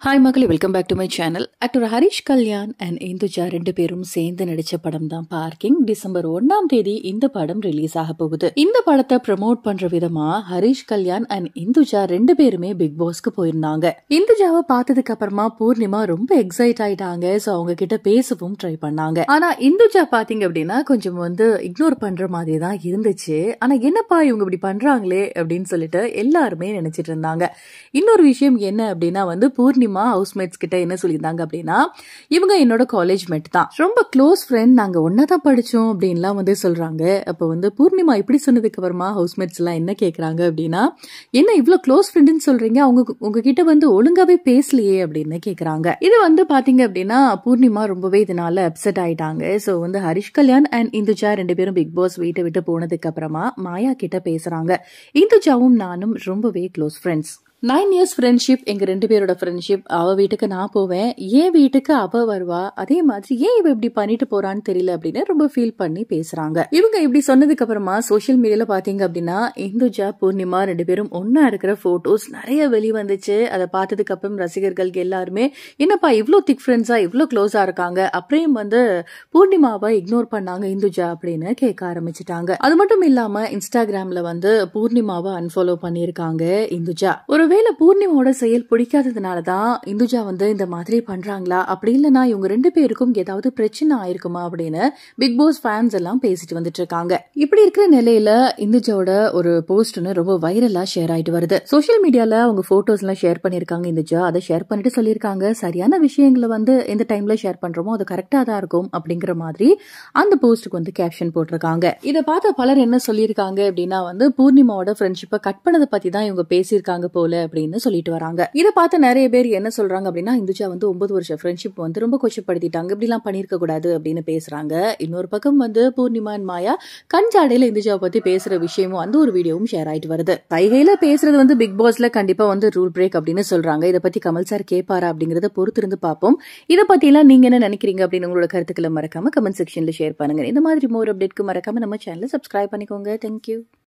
hi மக்களே welcome back to my channel actor Harish Kalyan and Induja ரெண்டு பேரும் சேர்ந்து நடிச்ச படம் தான் பார்க்கிங் டிசம்பர் ஒன்னாம் தேதி இந்த படம் ரிலீஸ் ஆக போகுது இந்த படத்தை ப்ரமோட் பண்ற விதமா ஹரிஷ் கல்யாண் அண்ட் இந்துஜா ரெண்டு பேருமே பிக் பாஸ்க்கு போயிருந்தாங்க இந்துஜாவை பார்த்ததுக்கு அப்புறமா பூர்ணிமா ரொம்ப எக்ஸைட் ஆயிட்டாங்க ஸோ அவங்க கிட்ட பேசவும் ட்ரை பண்ணாங்க ஆனா இந்துஜா பாத்தீங்க அப்படின்னா கொஞ்சம் வந்து இக்னோர் பண்ற மாதிரி தான் இருந்துச்சு ஆனா என்னப்பா இவங்க இப்படி பண்றாங்களே அப்படின்னு சொல்லிட்டு எல்லாருமே நினைச்சிட்டு இருந்தாங்க இன்னொரு விஷயம் என்ன அப்படின்னா வந்து பூர்ணிமா ஹவுஸ்மேட்ஸ் கிட்ட என்ன சொல்லியிருந்தாங்க அப்படின்னா இவங்க என்னோட காலேஜ் மேட் தான் ரொம்ப க்ளோஸ் ஃப்ரெண்ட் நாங்க ஒன்னா தான் படிச்சோம் அப்படின்லாம் வந்து சொல்றாங்க அப்போ வந்து பூர்ணிமா இப்படி சொன்னதுக்கு அப்புறமா ஹவுஸ்மேட்ஸ் எல்லாம் என்ன கேக்குறாங்க அப்படின்னா என்ன இவ்வளவு க்ளோஸ் ஃப்ரெண்டுன்னு சொல்றீங்க அவங்க உங்ககிட்ட வந்து ஒழுங்காவே பேசலையே அப்படின்னு கேக்குறாங்க இது வந்து பாத்தீங்க அப்படின்னா பூர்ணிமா ரொம்பவே இதனால அப்செட் ஆயிட்டாங்க சோ வந்து ஹரிஷ் கல்யாண் அண்ட் இந்துஜா ரெண்டு பேரும் பிக் பாஸ் வீட்டை விட்டு போனதுக்கு அப்புறமா மாயா கிட்ட பேசுறாங்க இந்துஜாவும் நானும் ரொம்பவே close friends nine years friendship எங்க ரெண்டு பேரோட ஃப்ரெண்ட்ஷிப் அவ வீட்டுக்கு நான் போவேன் ஏன் வீட்டுக்கு அவ வருவா அதே மாதிரி ஏன் இவ இப்படி பண்ணிட்டு போறான்னு தெரியல அப்படின்னு ரொம்ப ஃபீல் பண்ணி பேசுறாங்க இவங்க இப்படி சொன்னதுக்கு அப்புறமா சோஷியல் மீடியால பாத்தீங்க அப்படின்னா இந்துஜா பூர்ணிமா ரெண்டு பேரும் ஒன்னா இருக்கிற போட்டோஸ் நிறைய வெளிவந்துச்சு அதை பார்த்ததுக்கு அப்புறம் ரசிகர்கள் எல்லாருமே என்னப்பா இவ்ளோ திக் ஃப்ரெண்ட்ஸா இவ்ளோ க்ளோஸா இருக்காங்க அப்புறம் வந்து பூர்ணிமாவை இக்னோர் பண்ணாங்க இந்துஜா அப்படின்னு கேட்க ஆரம்பிச்சிட்டாங்க அது மட்டும் இல்லாம இன்ஸ்டாகிராம்ல வந்து பூர்ணிமாவை அன்ஃபாலோ பண்ணியிருக்காங்க இந்துஜா ஒருவேளை பூர்ணிமாவோட செயல் பிடிக்காததுனால தான் இந்துஜா வந்து இந்த மாதிரி பண்றாங்களா அப்படி இல்லைன்னா இவங்க ரெண்டு பேருக்கும் ஏதாவது பிரச்சனை ஆயிருக்குமா அப்படின்னு பிக் பாஸ் ஃபேன்ஸ் எல்லாம் பேசிட்டு வந்துட்டு இருக்காங்க இப்படி இருக்கிற நிலையில இந்துஜாவோட ஒரு போஸ்ட் ரொம்ப வைரலா ஷேர் ஆயிட்டு வருது சோஷியல் மீடியால அவங்க போட்டோஸ் எல்லாம் ஷேர் பண்ணிருக்காங்க இந்துஜா அதை ஷேர் பண்ணிட்டு சொல்லியிருக்காங்க சரியான விஷயங்களை வந்து எந்த டைம்ல ஷேர் பண்றோமோ அது கரெக்டா தான் இருக்கும் அப்படிங்கிற மாதிரி அந்த போஸ்ட்டுக்கு வந்து கேப்ஷன் போட்டிருக்காங்க இதை பார்த்த பலர் என்ன சொல்லியிருக்காங்க அப்படின்னா வந்து பூர்ணிமாவோட ஃப்ரெண்ட்ஷிப்பை கட் பண்ணதை பத்தி தான் இவங்க பேசியிருக்காங்க போல அப்படின்னு சொல்லிட்டு வராங்க இதை பார்த்து நிறைய பேர் என்ன சொல்றாங்க அப்படின்னா இந்துஜா வந்து ஒன்பது வருஷம் ஃப்ரெண்ட்ஷிப் வந்து ரொம்ப கொச்சப்படுத்திட்டாங்க இப்படிலாம் பண்ணிருக்க கூடாது அப்படின்னு பேசுறாங்க இன்னொரு பக்கம் வந்து பூர்ணிமா and மாயா கஞ்சாடையில இந்துஜாவை பத்தி பேசுற விஷயமும் அந்த ஒரு வீடியோவும் ஷேர் ஆயிட்டு வருது கைகையில பேசுறது வந்து பிக் பாஸ்ல கண்டிப்பா வந்து ரூல் பிரேக் அப்படின்னு சொல்றாங்க இதை பத்தி கமல் சார் கேட்பாரா அப்படிங்கறத பொறுத்திருந்து பார்ப்போம் இதை பத்தி எல்லாம் நீங்க என்ன நினைக்கிறீங்க அப்படின்னு உங்களோட கருத்துக்களை மறக்காம கமெண்ட் செக்ஷன்ல ஷேர் பண்ணுங்க இந்த மாதிரி மோர் அப்டேட்க்கு மறக்காம நம்ம சேனலை சப்ஸ்கிரைப் பண்ணிக்கோங்க தேங்க்யூ